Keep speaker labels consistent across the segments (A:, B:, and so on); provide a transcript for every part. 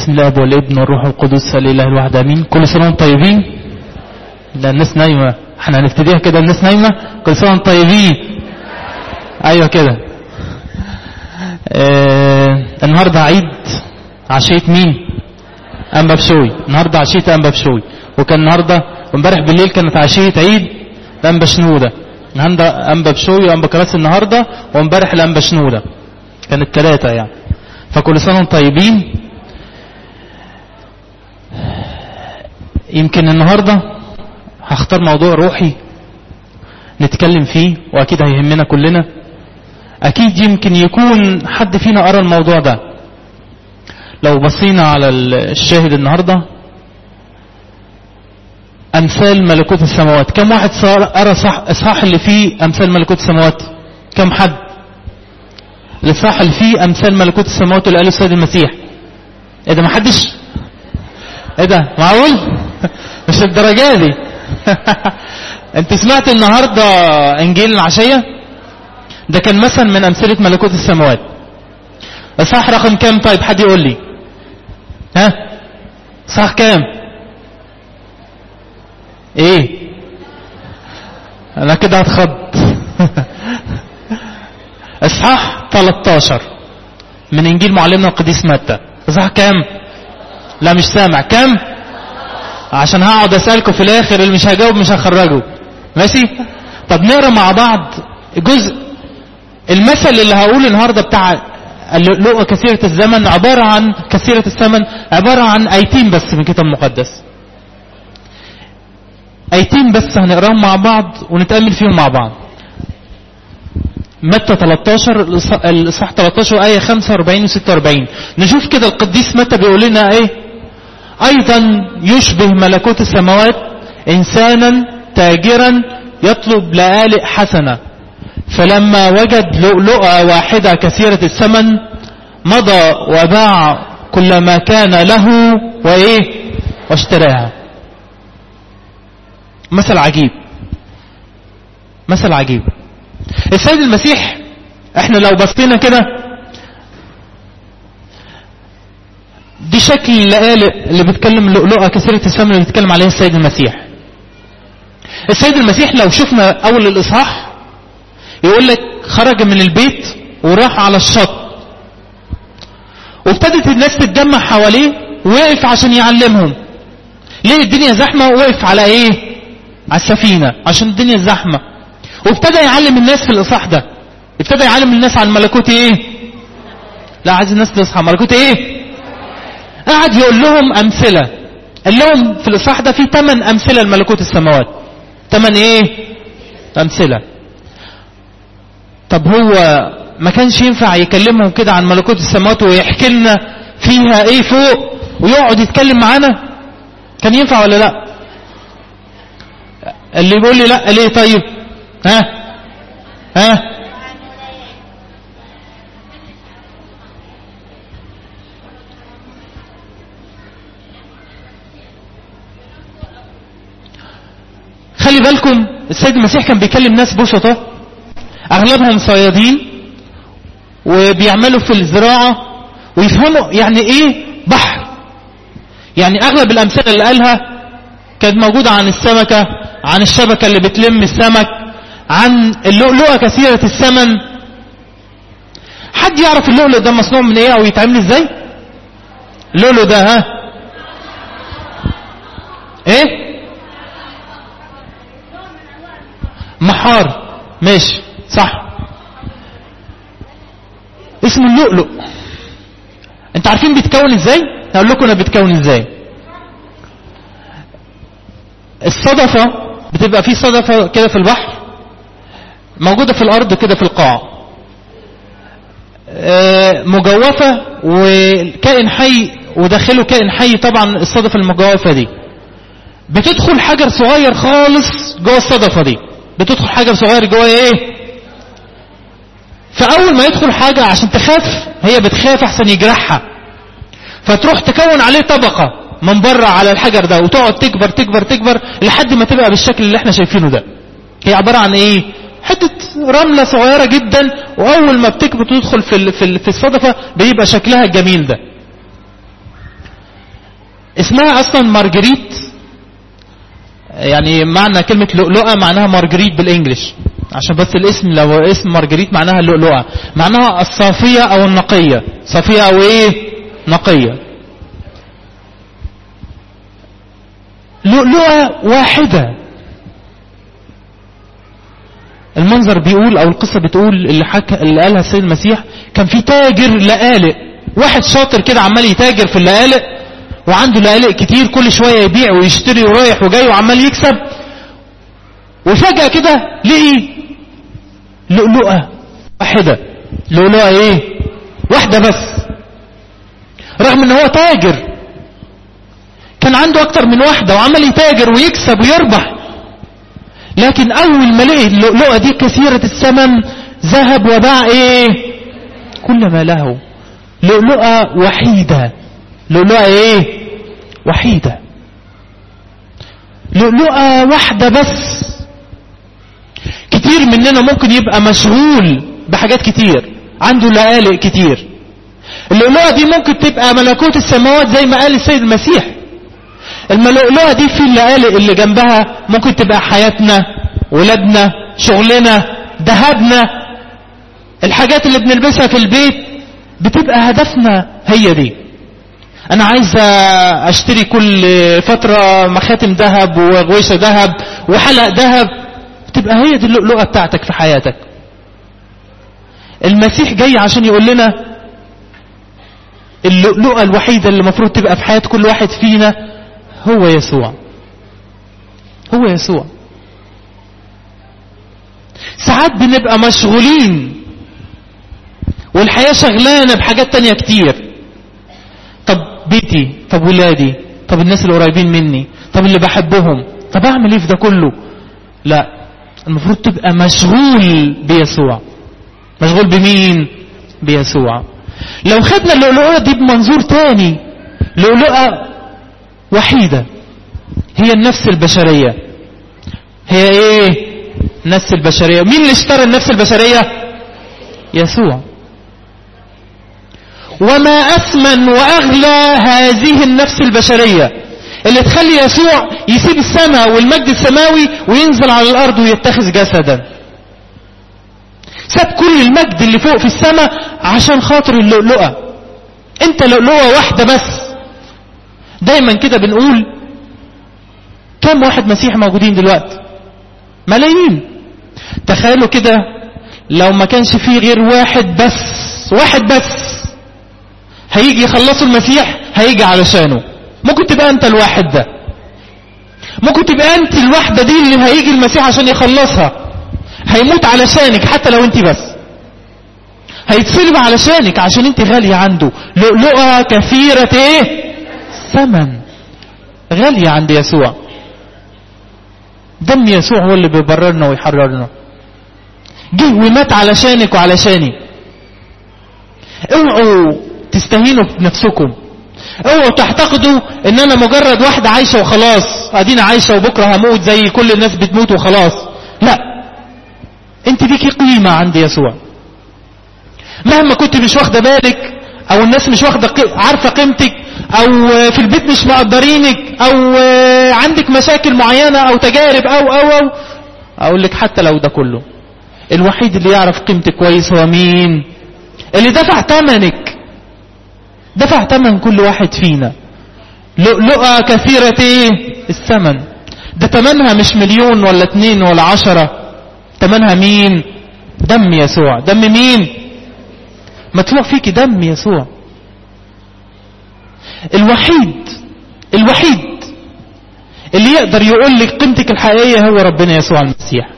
A: بسم الاب والابن والروح القدس الاله الواحد امين كل سنه وانتم طيبين ده الناس نايمه احنا هنبتديها كده الناس نايمه كل سنه وانتم طيبين ايوه كده آه النهارده عيد عشيه مين انبا بشوي النهارده عشيه انبا بشوي وكان النهارده وامبارح بالليل كانت عشيه عيد انبا شنوده النهارده انبا بشوي وانبا كراس النهارده وامبارح الانبا شنوده كانت ثلاثه يعني فكل سنه وانتم طيبين يمكن النهارده هختار موضوع روحي نتكلم فيه واكيد هيهمنا كلنا اكيد يمكن يكون حد فينا قرا الموضوع ده لو بصينا على الشاهد النهارده امثال ملكوت السماوات كم واحد قرا صح اصحاح اللي فيه امثال ملكوت السماوات كم حد الاصحاح اللي فيه امثال ملكوت السماوات اللي قاله السيد المسيح ايه ده ما حدش ايه ده معقول مش الدرجه دي انت سمعت النهارده انجيل العشيه ده كان مثل من امثله ملكوت السماوات اصحاح رقم كام طيب حد يقول لي ها صح كام ايه انا كده هتخض اصحاح 13 من انجيل معلمنا القديس متى اصحاح كام لا مش سامع كام عشان هقعد اسالكم في الاخر اللي مش هجاوب مش هخرجه ماشي طب نقرا مع بعض جزء المثل اللي هقوله النهارده بتاع اللؤلؤه كثيره الزمن عباره عن كثيره الثمن عباره عن ايتين بس من كتاب مقدس ايتين بس هنقراهم مع بعض ونتامل فيهم مع بعض متى 13 الاصحاح 13 ايه 45 و 46 نشوف كده القديس متى بيقول لنا ايه ايضا يشبه ملكوت السماوات انسانا تاجرا يطلب لآلئ حسنه فلما وجد لؤلؤة واحدة كثيرة الثمن مضى وباع كل ما كان له وإيه واشتراها مثل عجيب مثل عجيب السيد المسيح احنا لو بصينا كده دي شكل اللآلئ اللي بيتكلم لؤلؤة كثيرة الثمن اللي بيتكلم عليها السيد المسيح السيد المسيح لو شفنا أول الإصحاح يقول لك خرج من البيت وراح على الشط وابتدت الناس تتجمع حواليه ووقف عشان يعلمهم ليه الدنيا زحمة وقف على ايه على السفينة عشان الدنيا زحمة وابتدى يعلم الناس في الاصحاح ده ابتدى يعلم الناس عن ملكوت ايه لا عايز الناس تصحى ملكوت ايه قعد يقول لهم امثلة قال لهم في الاصحاح ده في ثمان امثلة لملكوت السماوات ثمان ايه امثله طب هو ما كانش ينفع يكلمهم كده عن ملكوت السماوات ويحكي لنا فيها ايه فوق ويقعد يتكلم معانا كان ينفع ولا لا اللي بيقول لي لا ليه طيب ها ها خلي بالكم السيد المسيح كان بيكلم ناس بسطة اغلبهم صيادين وبيعملوا في الزراعة ويفهموا يعني ايه بحر يعني اغلب الامثلة اللي قالها كانت موجودة عن السمكة عن الشبكة اللي بتلم السمك عن اللؤلؤة كثيرة الثمن حد يعرف اللؤلؤ ده مصنوع من ايه او يتعمل ازاي اللؤلؤ ده ها ايه محار ماشي صح اسمه اللؤلؤ انت عارفين بيتكون ازاي هقول لكم انا بيتكون ازاي الصدفة بتبقى في صدفة كده في البحر موجودة في الارض كده في القاع مجوفة وكائن حي وداخله كائن حي طبعا الصدفة المجوفة دي بتدخل حجر صغير خالص جوه الصدفة دي بتدخل حجر صغير جوه ايه فاول ما يدخل حاجة عشان تخاف هي بتخاف احسن يجرحها فتروح تكون عليه طبقة من بره على الحجر ده وتقعد تكبر تكبر تكبر لحد ما تبقى بالشكل اللي احنا شايفينه ده هي عبارة عن ايه حتة رملة صغيرة جدا واول ما بتكبر تدخل في في في الصدفة بيبقى شكلها الجميل ده اسمها اصلا مارجريت يعني معنى كلمة لؤلؤة معناها مارجريت بالانجلش عشان بس الاسم لو اسم مارجريت معناها اللؤلؤة معناها الصافية او النقية صافية او ايه نقية لؤلؤة واحدة المنظر بيقول او القصة بتقول اللي حكى اللي قالها السيد المسيح كان في تاجر لقالق واحد شاطر كده عمال يتاجر في اللقالق وعنده لقالق كتير كل شوية يبيع ويشتري ورايح وجاي وعمال يكسب وفجأة كده لقي لؤلؤة واحدة لؤلؤة ايه واحدة بس رغم ان هو تاجر كان عنده اكتر من واحدة وعمال يتاجر ويكسب ويربح لكن اول ما لقي اللؤلؤة دي كثيرة الثمن ذهب وباع ايه كل ما له لؤلؤة وحيدة لؤلؤة ايه وحيدة لؤلؤة واحدة بس كتير مننا ممكن يبقى مشغول بحاجات كتير عنده لقالق كتير اللؤلؤة دي ممكن تبقى ملكوت السماوات زي ما قال السيد المسيح الملؤلؤة دي في اللقالق اللي جنبها ممكن تبقى حياتنا ولادنا شغلنا ذهبنا الحاجات اللي بنلبسها في البيت بتبقى هدفنا هي دي انا عايز اشتري كل فترة مخاتم ذهب وغويشة ذهب وحلق ذهب تبقى هي دي اللؤلؤة بتاعتك في حياتك المسيح جاي عشان يقول لنا اللؤلؤة الوحيدة اللي المفروض تبقى في حياة كل واحد فينا هو يسوع هو يسوع ساعات بنبقى مشغولين والحياة شغلانة بحاجات تانية كتير طب بيتي طب ولادي طب الناس اللي قريبين مني طب اللي بحبهم طب اعمل ايه في ده كله لا المفروض تبقى مشغول بيسوع مشغول بمين بيسوع لو خدنا اللؤلؤة دي بمنظور تاني لؤلؤة وحيدة هي النفس البشرية هي ايه النفس البشرية مين اللي اشترى النفس البشرية يسوع وما أثمن وأغلى هذه النفس البشرية اللي تخلي يسوع يسيب السماء والمجد السماوي وينزل على الأرض ويتخذ جسدا ساب كل المجد اللي فوق في السماء عشان خاطر اللؤلؤة انت لؤلؤة واحدة بس دايما كده بنقول كم واحد مسيحي موجودين دلوقتي ملايين تخيلوا كده لو ما كانش فيه غير واحد بس واحد بس هيجي يخلصوا المسيح هيجي علشانه ممكن تبقى انت الواحد ده ممكن تبقى انت الواحدة دي اللي هيجي المسيح عشان يخلصها هيموت علشانك حتى لو انت بس هيتصلب علشانك عشان انت غالية عنده لؤلؤة كثيرة ايه ثمن غالية عند يسوع دم يسوع هو اللي بيبررنا ويحررنا جه ومات علشانك وعلشاني اوعوا تستهينوا بنفسكم اوعوا تعتقدوا ان انا مجرد واحدة عايشة وخلاص ادينا عايشة وبكرة هموت زي كل الناس بتموت وخلاص لا انت ليكي قيمة عند يسوع مهما كنت مش واخدة بالك او الناس مش واخدة عارفة قيمتك او في البيت مش مقدرينك او عندك مشاكل معينة او تجارب او او او اقول لك حتى لو ده كله الوحيد اللي يعرف قيمتك كويس هو مين اللي دفع ثمنك دفع ثمن كل واحد فينا لؤلؤة كثيرة ايه الثمن ده ثمنها مش مليون ولا اتنين ولا عشرة ثمنها مين دم يسوع دم مين مدفوع فيك دم يسوع الوحيد الوحيد اللي يقدر يقول لك قيمتك الحقيقية هو ربنا يسوع المسيح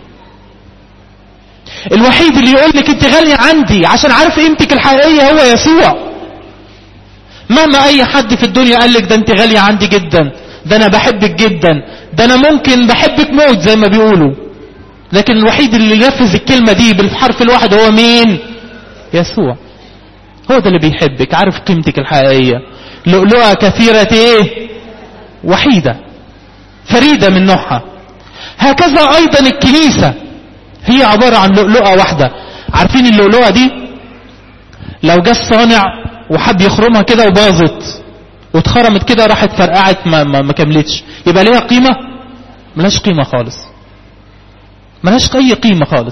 A: الوحيد اللي يقول لك انت غالية عندي عشان عارف قيمتك الحقيقية هو يسوع مهما اي حد في الدنيا قال لك ده انت غالية عندي جدا ده انا بحبك جدا ده انا ممكن بحبك موت زي ما بيقولوا لكن الوحيد اللي ينفذ الكلمة دي بالحرف الواحد هو مين يسوع هو ده اللي بيحبك عارف قيمتك الحقيقية لؤلؤة كثيرة ايه وحيدة فريدة من نوعها هكذا ايضا الكنيسة هي عبارة عن لؤلؤة واحدة عارفين اللؤلؤة دي لو جه الصانع وحب يخرمها كده وباظت واتخرمت كده راحت فرقعت ما, ما, ما كملتش يبقى ليها قيمة ملهاش قيمة خالص ملهاش اي قيمة خالص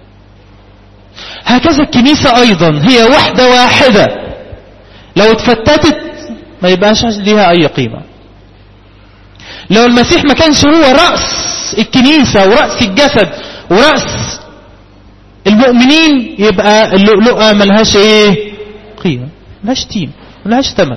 A: هكذا الكنيسة ايضا هي وحدة واحدة لو اتفتتت ما يبقاش ليها اي قيمة لو المسيح ما كانش هو رأس الكنيسة ورأس الجسد ورأس المؤمنين يبقى اللؤلؤة ملهاش ايه قيمة ملهاش تيم ملهاش ثمن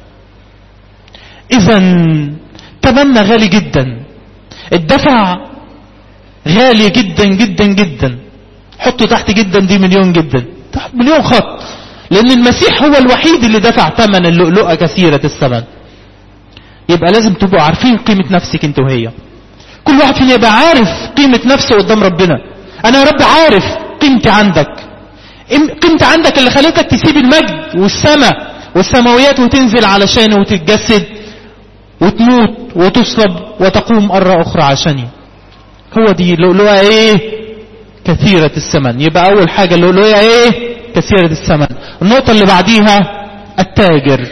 A: اذا تمنى غالي جدا الدفع غالي جدا جدا جدا حطوا تحت جدا دي مليون جدا تحت مليون خط لان المسيح هو الوحيد اللي دفع ثمن اللؤلؤة كثيرة الثمن يبقى لازم تبقوا عارفين قيمة نفسك انت وهي كل واحد فينا يبقى عارف قيمة نفسه قدام ربنا انا يا رب عارف قيمتي عندك قيمتي عندك اللي خليتك تسيب المجد والسماء والسماويات وتنزل علشاني وتتجسد وتموت وتصلب وتقوم مرة اخرى عشاني هو دي لؤلؤة ايه كثيرة الثمن يبقى اول حاجة اللؤلؤة ايه كثيرة الثمن النقطة اللي بعديها التاجر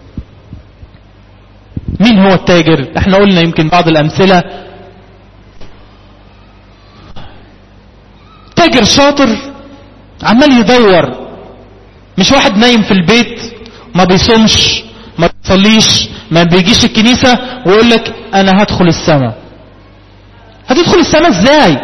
A: مين هو التاجر احنا قلنا يمكن بعض الامثلة تاجر شاطر عمال يدور مش واحد نايم في البيت ما بيصومش ما بيصليش ما بيجيش الكنيسة ويقول لك انا هدخل السماء هتدخل السماء ازاي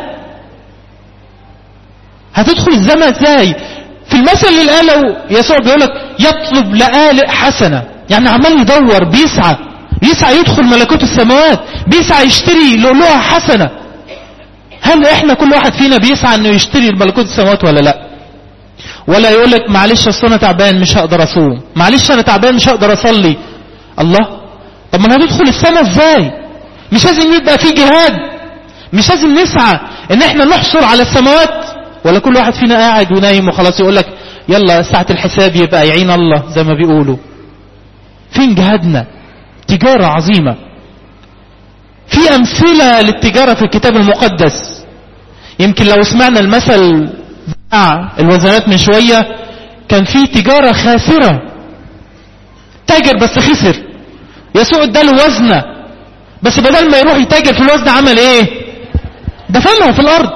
A: هتدخل السماء ازاي في المثل اللي قاله يسوع بيقول لك يطلب لآلئ حسنة يعني عمال يدور بيسعى بيسعى يدخل ملكوت السماوات بيسعى يشتري لؤلؤة حسنة هل احنا كل واحد فينا بيسعى انه يشتري ملكوت السماوات ولا لا ولا يقول لك معلش اصل انا تعبان مش هقدر اصوم معلش انا تعبان مش هقدر اصلي الله طب ما هندخل السماء ازاي مش لازم يبقى في جهاد مش لازم نسعى ان احنا نحصل على السماوات ولا كل واحد فينا قاعد ونايم وخلاص يقول لك يلا ساعة الحساب يبقى يعين الله زي ما بيقولوا فين جهادنا تجارة عظيمة في أمثلة للتجارة في الكتاب المقدس يمكن لو سمعنا المثل بتاع الوزنات من شوية كان في تجارة خاسرة تاجر بس خسر يسوع اداله وزنة بس بدل ما يروح يتاجر في الوزن عمل ايه دفنها في الارض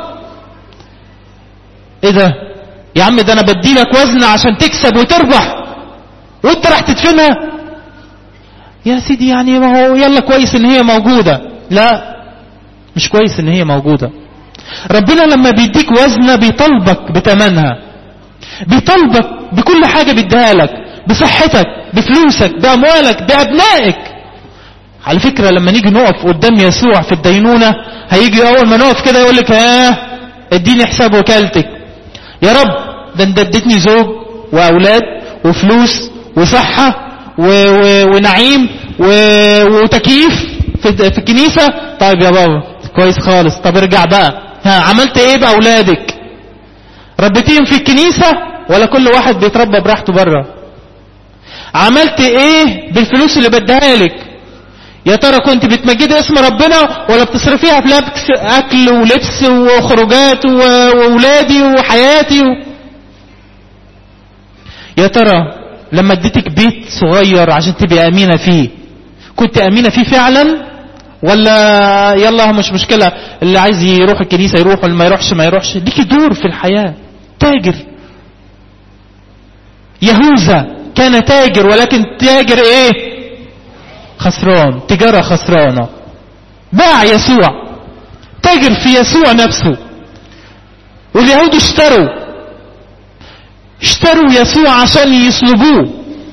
A: ايه ده يا عم ده انا بدي لك وزنة عشان تكسب وتربح وانت راح تدفنها يا سيدي يعني ما هو يلا كويس ان هي موجودة لا مش كويس ان هي موجودة ربنا لما بيديك وزنة بيطلبك بتمنها بيطلبك بكل حاجة بيديها لك بصحتك بفلوسك بأموالك بأبنائك على فكرة لما نيجي نقف قدام يسوع في الدينونة هيجي أول ما نقف كده يقول لك ها اديني حساب وكالتك يا رب ده انت اديتني زوج وأولاد وفلوس وصحة و... و... ونعيم و... وتكييف في... في الكنيسة طيب يا بابا كويس خالص طب ارجع بقى ها عملت ايه بأولادك ربيتيهم في الكنيسة ولا كل واحد بيتربى براحته بره عملت ايه بالفلوس اللي بديها لك يا ترى كنت بتمجدي اسم ربنا ولا بتصرفيها في لبس اكل ولبس وخروجات واولادي وحياتي و... يا ترى لما اديتك بيت صغير عشان تبقى امينة فيه كنت امينة فيه فعلا ولا يلا مش مشكلة اللي عايز يروح الكنيسة يروح واللي ما يروحش ما يروحش ليكي دور في الحياة تاجر يهوذا كان تاجر ولكن تاجر ايه خسران تجارة خسرانة باع يسوع تاجر في يسوع نفسه واليهود اشتروا اشتروا يسوع عشان يصلبوه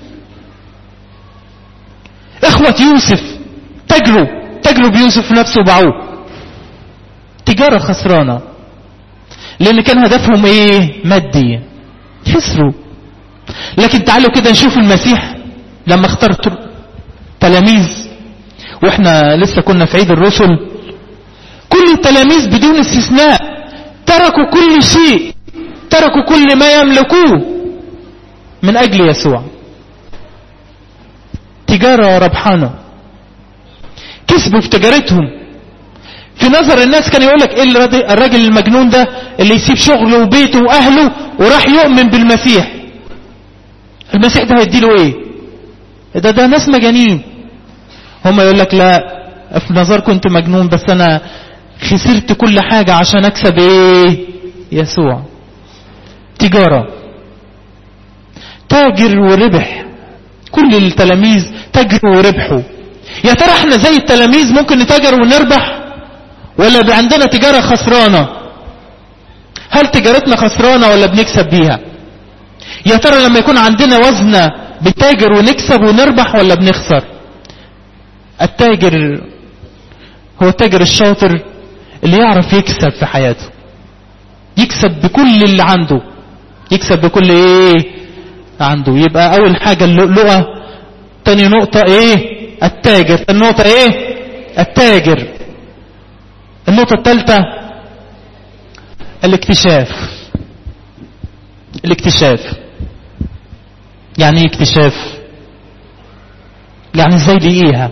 A: اخوة يوسف تجروا تجروا بيوسف نفسه وباعوه تجارة خسرانة لان كان هدفهم ايه مادي خسروا لكن تعالوا كده نشوف المسيح لما اختار تلاميذ واحنا لسه كنا في عيد الرسل كل التلاميذ بدون استثناء تركوا كل شيء تركوا كل ما يملكوه من اجل يسوع تجارة ربحانة كسبوا في تجارتهم في نظر الناس كان يقول لك ايه الراجل المجنون ده اللي يسيب شغله وبيته واهله وراح يؤمن بالمسيح المسيح ده هيديله ايه ده ده ناس مجانين هم يقول لك لا في نظركم انت مجنون بس انا خسرت كل حاجة عشان اكسب ايه يسوع تجارة تاجر وربح كل التلاميذ تاجروا وربحوا يا ترى احنا زي التلاميذ ممكن نتاجر ونربح ولا بي عندنا تجارة خسرانة هل تجارتنا خسرانة ولا بنكسب بيها يا ترى لما يكون عندنا وزنة بتاجر ونكسب ونربح ولا بنخسر التاجر هو التاجر الشاطر اللي يعرف يكسب في حياته يكسب بكل اللي عنده يكسب بكل ايه عنده يبقى اول حاجة اللؤلؤة تاني نقطة ايه التاجر النقطة ايه التاجر النقطة الثالثة الاكتشاف الاكتشاف يعني ايه اكتشاف يعني ازاي لقيها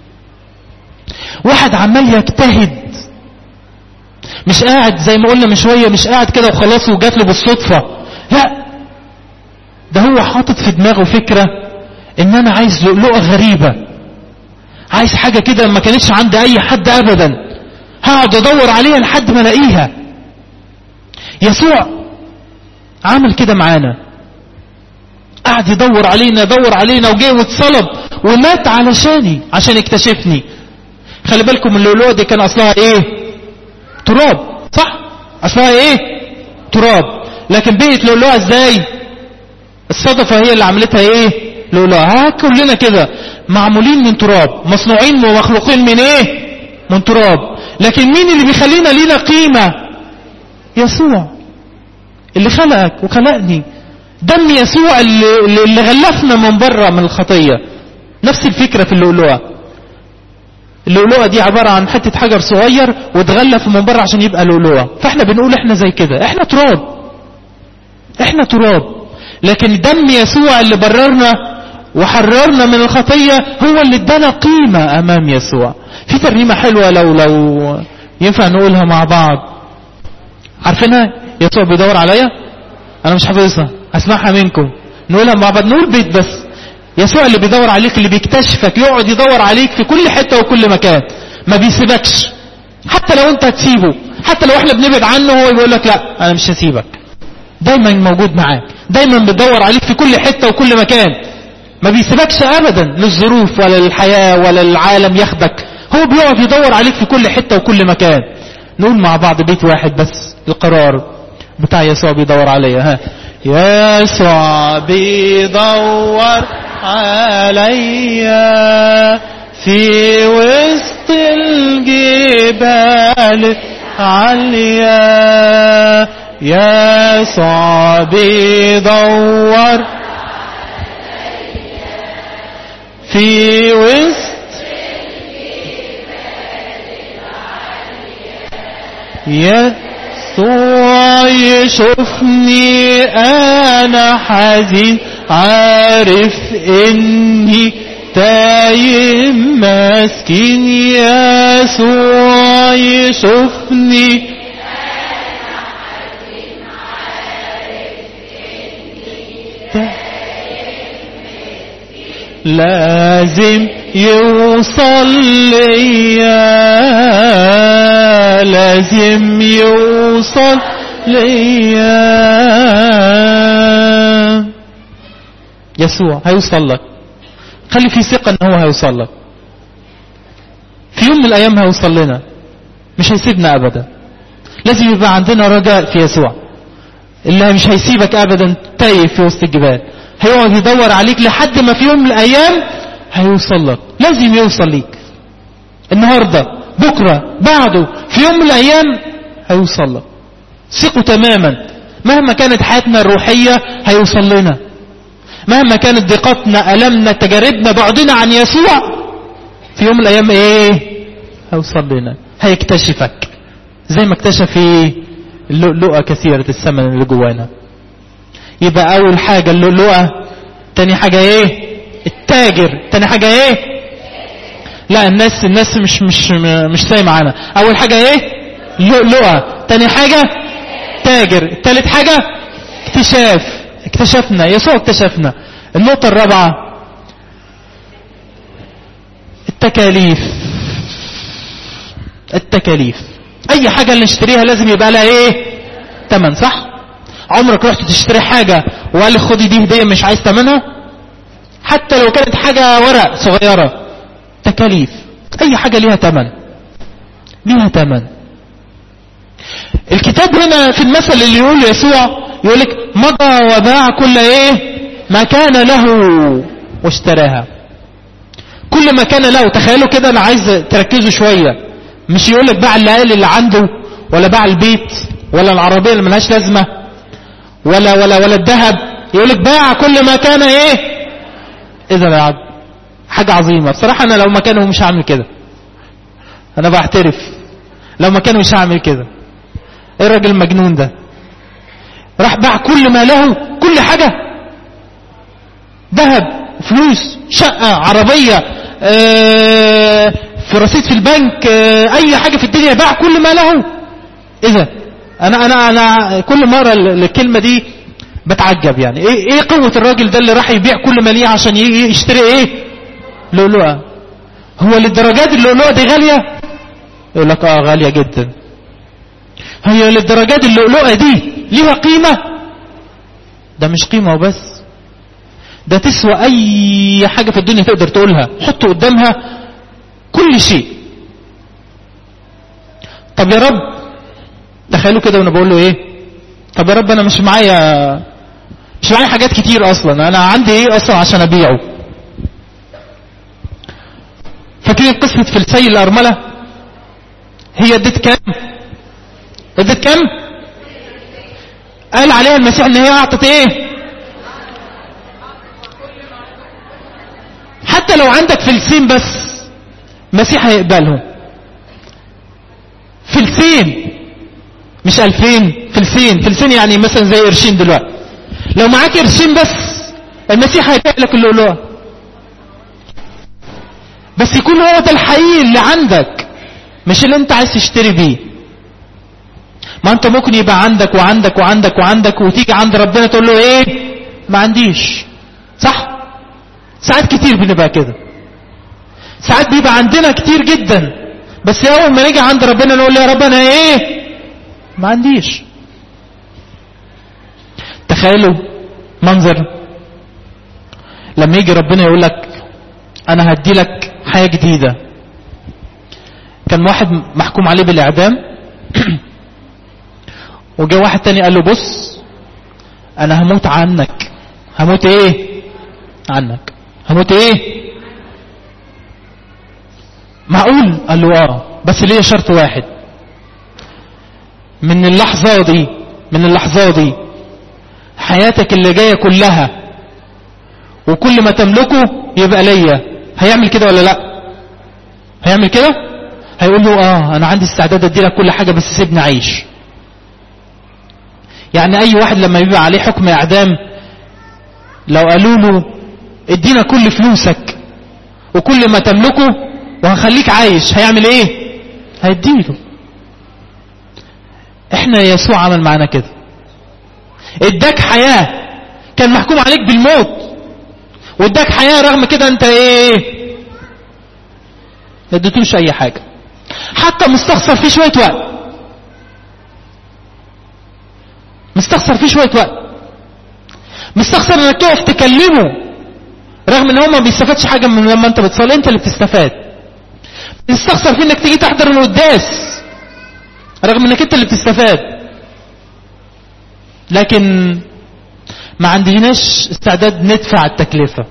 A: واحد عمال يجتهد مش قاعد زي ما قلنا من شويه مش قاعد كده وخلاص وجات له بالصدفه لا ده هو حاطط في دماغه فكره ان انا عايز لؤلؤه غريبه عايز حاجه كده ما كانتش عند اي حد ابدا هقعد ادور عليها لحد ما الاقيها يسوع عمل كده معانا قعد يدور علينا يدور علينا وجه واتصلب ومات علشاني عشان يكتشفني خلي بالكم اللؤلؤه دي كان اصلها ايه تراب صح اصلها ايه تراب لكن بقت لؤلؤه ازاي الصدفه هي اللي عملتها ايه لؤلؤه ها كلنا كده معمولين من تراب مصنوعين ومخلوقين من ايه من تراب لكن مين اللي بيخلينا لينا قيمه يسوع اللي خلقك وخلقني دم يسوع اللي, اللي غلفنا من بره من الخطيه نفس الفكره في اللؤلؤه اللؤلؤه دي عباره عن حته حجر صغير واتغلف من بره عشان يبقى لؤلؤه فاحنا بنقول احنا زي كده احنا تراب احنا تراب لكن دم يسوع اللي بررنا وحررنا من الخطيه هو اللي ادانا قيمه امام يسوع في ترنيمه حلوه لو لو ينفع نقولها مع بعض عارفينها يسوع بيدور عليا انا مش حافظها هسمعها منكم نقولها مع بعض نقول بيت بس يسوع اللي بيدور عليك اللي بيكتشفك يقعد يدور عليك في كل حتة وكل مكان ما بيسيبكش حتى لو انت هتسيبه حتى لو احنا بنبعد عنه هو يقول لك لا انا مش هسيبك دايما موجود معاك دايما بيدور عليك في كل حتة وكل مكان ما بيسيبكش ابدا للظروف ولا للحياة ولا العالم ياخدك هو بيقعد يدور عليك في كل حتة وكل مكان نقول مع بعض بيت واحد بس القرار بتاع يسوع بيدور عليا ها يسوع بيدور عليا في وسط الجبال عالية يسوع بيدور في وسط يسوع يشوفني انا حزين عارف اني تايم مسكين يسوع يشوفني لازم يوصل ليا لازم يوصل ليا يسوع هيوصل لك خلي في ثقة ان هو هيوصل لك في يوم من الايام هيوصل لنا مش هيسيبنا ابدا لازم يبقى عندنا رجاء في يسوع اللي مش هيسيبك ابدا تايه في وسط الجبال هيقعد يدور عليك لحد ما في يوم من الايام هيوصل لك لازم يوصل ليك النهارده بكره بعده في يوم من الايام هيوصل لك ثقوا تماما مهما كانت حياتنا الروحيه هيوصل لنا مهما كانت ضيقتنا ألمنا تجاربنا بعدنا عن يسوع في يوم من الأيام إيه هيوصل لنا هيكتشفك زي ما اكتشف إيه اللؤلؤة كثيرة الثمن اللي جوانا يبقى أول حاجة اللؤلؤة تاني حاجة إيه التاجر تاني حاجة إيه لا الناس الناس مش مش مش ساي معانا أول حاجة إيه لؤلؤة تاني حاجة تاجر تالت حاجة اكتشاف اكتشفنا يسوع اكتشفنا النقطة الرابعة التكاليف التكاليف اي حاجة اللي نشتريها لازم يبقى لها ايه تمن صح عمرك رحت تشتري حاجة وقال لك خدي دي هدية مش عايز تمنها حتى لو كانت حاجة ورق صغيرة تكاليف اي حاجة ليها تمن ليها تمن الكتاب هنا في المثل اللي يقول يسوع يقول لك مضى وباع كل ايه ما كان له واشتراها كل ما كان له تخيلوا كده انا عايز تركزوا شوية مش يقول لك باع الليالي اللي عنده ولا باع البيت ولا العربية اللي ملهاش لازمة ولا ولا ولا الذهب يقول لك باع كل ما كان ايه اذا يا عبد حاجة عظيمة بصراحة انا لو مكانه مش هعمل كده انا بعترف لو مكانه مش هعمل كده ايه الراجل المجنون ده راح باع كل ما له كل حاجة ذهب فلوس شقة عربية اه في رصيد في البنك اه اي حاجة في الدنيا باع كل ما له اذا انا انا انا كل مرة الكلمة دي بتعجب يعني ايه ايه قوة الراجل ده اللي راح يبيع كل ما ليه عشان يشتري ايه لؤلؤة هو للدرجات اللؤلؤة دي غالية يقول لك اه غالية جدا هي للدرجات اللؤلؤة دي ليها قيمة ده مش قيمة وبس ده تسوى اي حاجة في الدنيا تقدر تقولها حط قدامها كل شيء طب يا رب تخيلوا كده وانا بقول له ايه طب يا رب انا مش معايا مش معايا حاجات كتير اصلا انا عندي ايه اصلا عشان ابيعه فاكرين قصة فلسي الارملة هي ادت كام ادت كام قال عليها المسيح ان هي اعطت ايه حتى لو عندك فلسين بس مسيح هيقبلهم فلسين مش الفين فلسين فلسين يعني مثلا زي قرشين دلوقتي لو معاك قرشين بس المسيح هيبيع لك اللؤلؤه بس يكون هو ده الحقيقي اللي عندك مش اللي انت عايز تشتري بيه ما انت ممكن يبقى عندك وعندك وعندك وعندك وتيجي عند ربنا تقول له ايه ما عنديش صح ساعات كتير بنبقى كده ساعات بيبقى عندنا كتير جدا بس اول ما نيجي عند ربنا نقول يا رب انا ايه ما عنديش تخيلوا منظر لما يجي ربنا يقول لك انا هدي لك حياة جديدة كان واحد محكوم عليه بالاعدام وجاء واحد تاني قال له بص انا هموت عنك هموت ايه عنك هموت ايه معقول قال له اه بس ليه شرط واحد من اللحظة دي من اللحظة دي حياتك اللي جاية كلها وكل ما تملكه يبقى ليا هيعمل كده ولا لا هيعمل كده هيقول له اه انا عندي استعداد ادي لك كل حاجة بس سيبني اعيش يعني اي واحد لما يبقى عليه حكم اعدام لو قالوا له ادينا كل فلوسك وكل ما تملكه وهنخليك عايش هيعمل ايه هيديله احنا يسوع عمل معانا كده اداك حياة كان محكوم عليك بالموت واداك حياة رغم كده انت ايه ما اديتوش اي حاجة حتى مستخسر فيه شوية وقت مستخسر فيه شوية وقت مستخسر انك تقف تكلمه رغم ان هو ما بيستفادش حاجة من لما انت بتصلي انت اللي بتستفاد مستخسر فيه انك تيجي تحضر القداس رغم انك انت اللي بتستفاد لكن ما عندناش استعداد ندفع التكلفة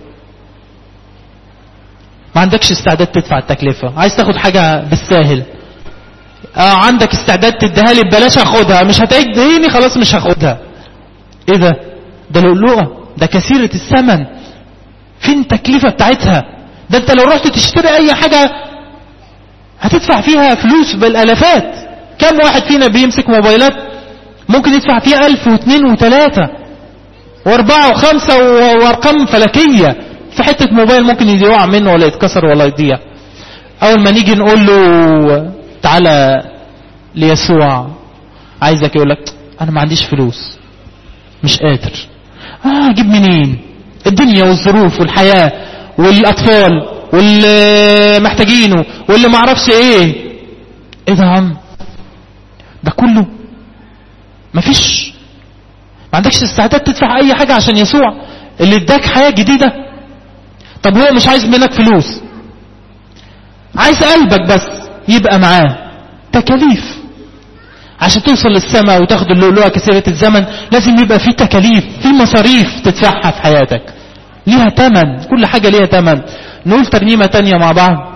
A: ما عندكش استعداد تدفع التكلفة عايز تاخد حاجة بالساهل اه عندك استعداد تديها لي ببلاش هاخدها مش هتديني خلاص مش هاخدها ايه ده ده لؤلؤة ده كثيرة الثمن فين التكلفة بتاعتها ده انت لو رحت تشتري اي حاجة هتدفع فيها فلوس بالالافات كم واحد فينا بيمسك موبايلات ممكن يدفع فيها الف واثنين وثلاثة واربعة وخمسة وارقام فلكية في حتة موبايل ممكن يقع منه ولا يتكسر ولا يضيع اول ما نيجي نقول له تعالى ليسوع عايزك يقول لك انا ما عنديش فلوس مش قادر اه اجيب منين الدنيا والظروف والحياة والاطفال واللي محتاجينه واللي معرفش ايه ايه ده يا عم ده كله مفيش ما عندكش استعداد تدفع اي حاجة عشان يسوع اللي اداك حياة جديدة طب هو مش عايز منك فلوس عايز قلبك بس يبقى معاه تكاليف عشان توصل للسماء وتاخد اللؤلؤة كثيرة الزمن لازم يبقى في تكاليف في مصاريف تدفعها في حياتك ليها تمن كل حاجة ليها تمن نقول ترنيمة تانية مع بعض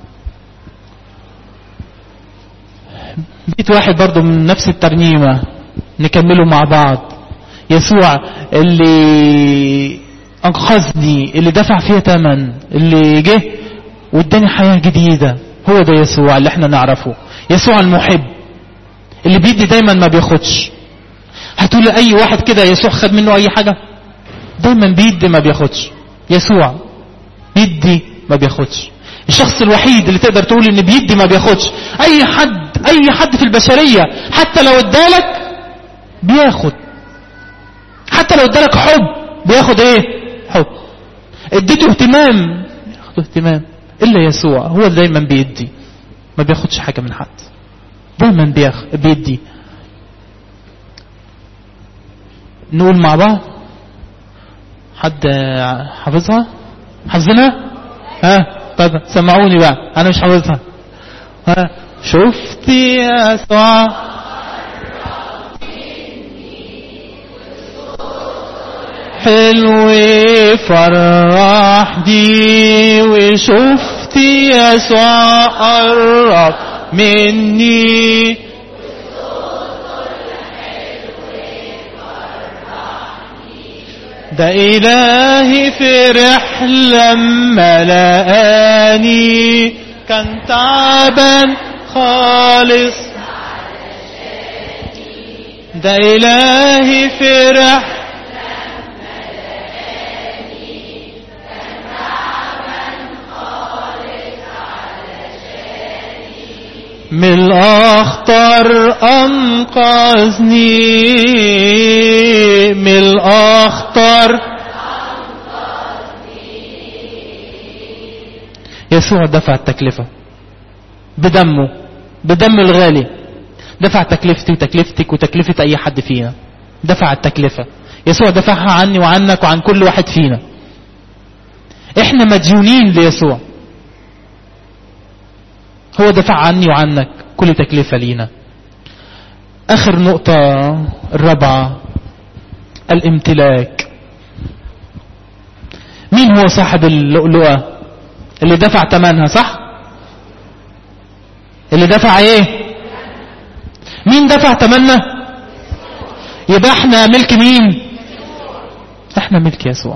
A: بيت واحد برضو من نفس الترنيمة نكمله مع بعض يسوع اللي انقذني اللي دفع فيها تمن اللي جه واداني حياة جديدة هو ده يسوع اللي احنا نعرفه يسوع المحب اللي بيدي دايما ما بياخدش هتقول اي واحد كده يسوع خد منه اي حاجة دايما بيدي ما بياخدش يسوع بيدي ما بياخدش الشخص الوحيد اللي تقدر تقول ان بيدي ما بياخدش اي حد اي حد في البشرية حتى لو ادالك بياخد حتى لو ادالك حب بياخد ايه حب اديته اهتمام ياخد اهتمام الا يسوع هو اللي دايما بيدي ما بياخدش حاجة من حد دايما بياخ... بيدي نقول مع بعض حد حافظها حافظينها ها طيب سمعوني بقى انا مش حافظها ها شفت يسوع حلو فرحني وشفت يسوع قرب مني ده إلهي فرح لما لقاني كان تعبان خالص ده إلهي فرح من الأخطر أنقذني من الأخطر يسوع دفع التكلفة بدمه بدم الغالي دفع تكلفتي وتكلفتك وتكلفة أي حد فينا دفع التكلفة يسوع دفعها عني وعنك وعن كل واحد فينا احنا مديونين ليسوع هو دفع عني وعنك كل تكلفة لينا اخر نقطة الرابعة الامتلاك مين هو صاحب اللؤلؤة اللي دفع ثمنها صح اللي دفع ايه مين دفع ثمنها يبقى احنا ملك مين احنا ملك يسوع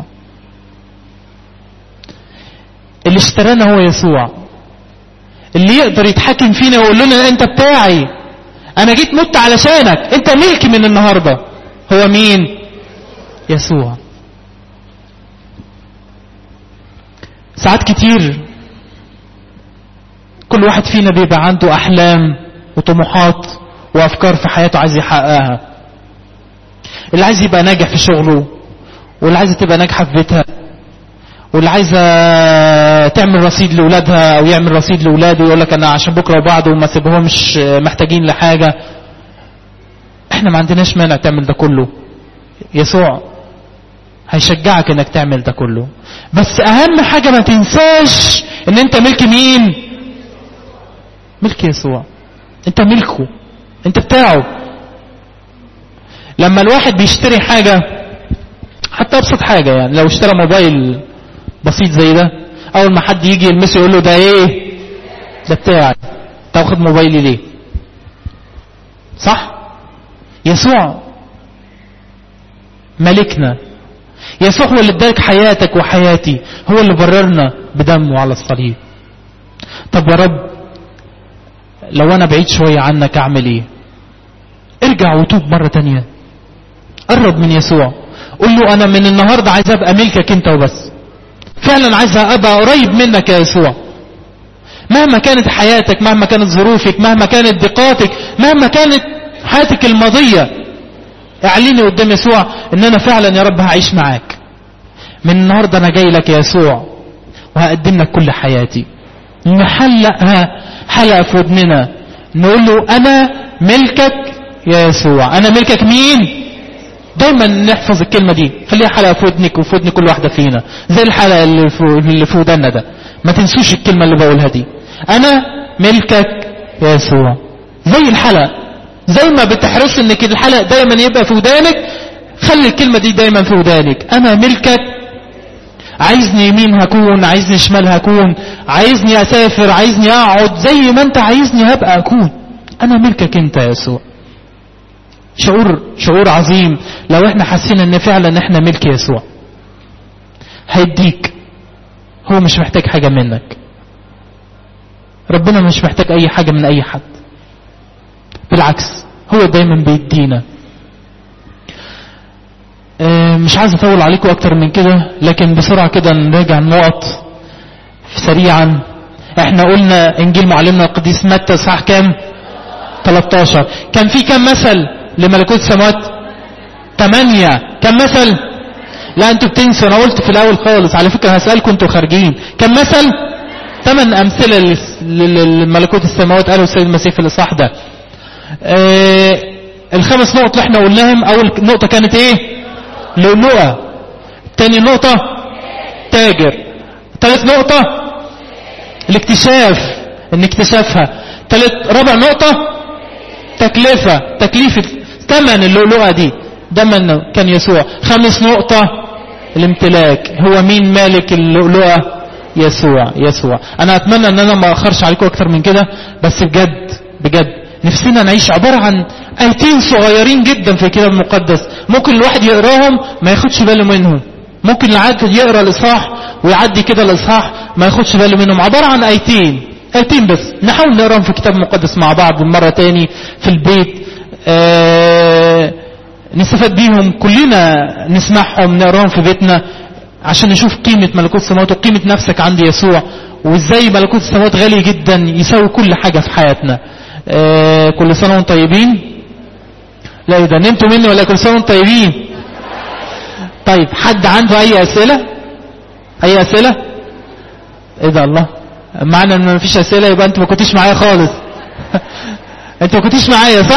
A: اللي اشترانا هو يسوع اللي يقدر يتحكم فينا ويقول لنا انت بتاعي انا جيت مت علشانك انت ملكي من النهاردة هو مين يسوع ساعات كتير كل واحد فينا بيبقى عنده احلام وطموحات وافكار في حياته عايز يحققها اللي عايز يبقى ناجح في شغله واللي عايزه تبقى ناجحه في بيتها واللي عايزه تعمل رصيد لاولادها او يعمل رصيد لاولاده ويقول لك انا عشان بكره وبعده وما سيبهمش محتاجين لحاجه احنا ما عندناش مانع تعمل ده كله يسوع هيشجعك انك تعمل ده كله بس اهم حاجه ما تنساش ان انت ملك مين ملك يسوع انت ملكه انت بتاعه لما الواحد بيشتري حاجه حتى ابسط حاجه يعني لو اشترى موبايل بسيط زي ده اول ما حد يجي يلمسه يقول له ده ايه ده بتاعي تاخد موبايلي ليه صح يسوع ملكنا يسوع هو اللي ادالك حياتك وحياتي هو اللي بررنا بدمه على الصليب طب يا رب لو انا بعيد شوية عنك اعمل ايه ارجع وتوب مرة تانية قرب من يسوع قول له انا من النهاردة عايز ابقى ملكك انت وبس فعلا عايز ابقى قريب منك يا يسوع مهما كانت حياتك مهما كانت ظروفك مهما كانت ضيقاتك مهما كانت حياتك الماضية اعلني قدام يسوع ان انا فعلا يا رب هعيش معاك من النهاردة انا جاي لك يا يسوع وهقدم لك كل حياتي نحلقها حلقة في ودننا نقول له أنا ملكك يا يسوع أنا ملكك مين دايما نحفظ الكلمة دي خليها حلقة في ودنك وفي ودن كل واحدة فينا زي الحلقة اللي في اللي في ودنا ده ما تنسوش الكلمة اللي بقولها دي أنا ملكك يا يسوع زي الحلقة زي ما بتحرص انك الحلقة دايما يبقى في ودانك خلي الكلمة دي دايما في ودانك أنا ملكك عايزني يمين هكون عايزني شمال هكون عايزني أسافر عايزني أقعد زي ما أنت عايزني هبقى أكون أنا ملكك أنت يا يسوع شعور شعور عظيم لو احنا حاسين ان فعلا احنا ملك يسوع هيديك هو مش محتاج حاجة منك ربنا مش محتاج اي حاجة من اي حد بالعكس هو دايما بيدينا اه مش عايز اطول عليكم اكتر من كده لكن بسرعة كده نراجع النقط سريعا احنا قلنا انجيل معلمنا القديس متى صح كام 13 كان في كام مثل لملكوت السماوات ثمانية كم مثل لا انتوا بتنسوا انا قلت في الاول خالص على فكرة هسألكم انتوا خارجين كم مثل ثمان امثلة لملكوت السماوات قالوا السيد المسيح في الاصحاح ده اه الخمس نقط اللي احنا قلناهم اول نقطة كانت ايه لؤلؤة تاني نقطة تاجر ثالث نقطة الاكتشاف ان اكتشافها ثالث رابع نقطة تكلفة تكليفة ثمن اللؤلؤة دي ده من كان يسوع خامس نقطة الامتلاك هو مين مالك اللؤلؤة يسوع يسوع انا اتمنى ان انا ما اخرش عليكم اكتر من كده بس بجد بجد نفسنا نعيش عبارة عن ايتين صغيرين جدا في الكتاب المقدس ممكن الواحد يقراهم ما ياخدش باله منهم ممكن العاد يقرا الاصحاح ويعدي كده الاصحاح ما ياخدش باله منهم عبارة عن ايتين ايتين بس نحاول نقراهم في الكتاب المقدس مع بعض مرة تاني في البيت آه نستفاد بيهم كلنا نسمعهم نقراهم في بيتنا عشان نشوف قيمة ملكوت السماوات وقيمة نفسك عند يسوع وازاي ملكوت السماوات غالي جدا يساوي كل حاجة في حياتنا آه كل سنة وانتم طيبين لا اذا نمتوا مني ولا كل سنة وانتم طيبين طيب حد عنده اي اسئلة اي اسئلة ايه ده الله معنى ان ما فيش اسئلة يبقى انتوا ما كنتوش معايا خالص انتوا ما كنتوش معايا صح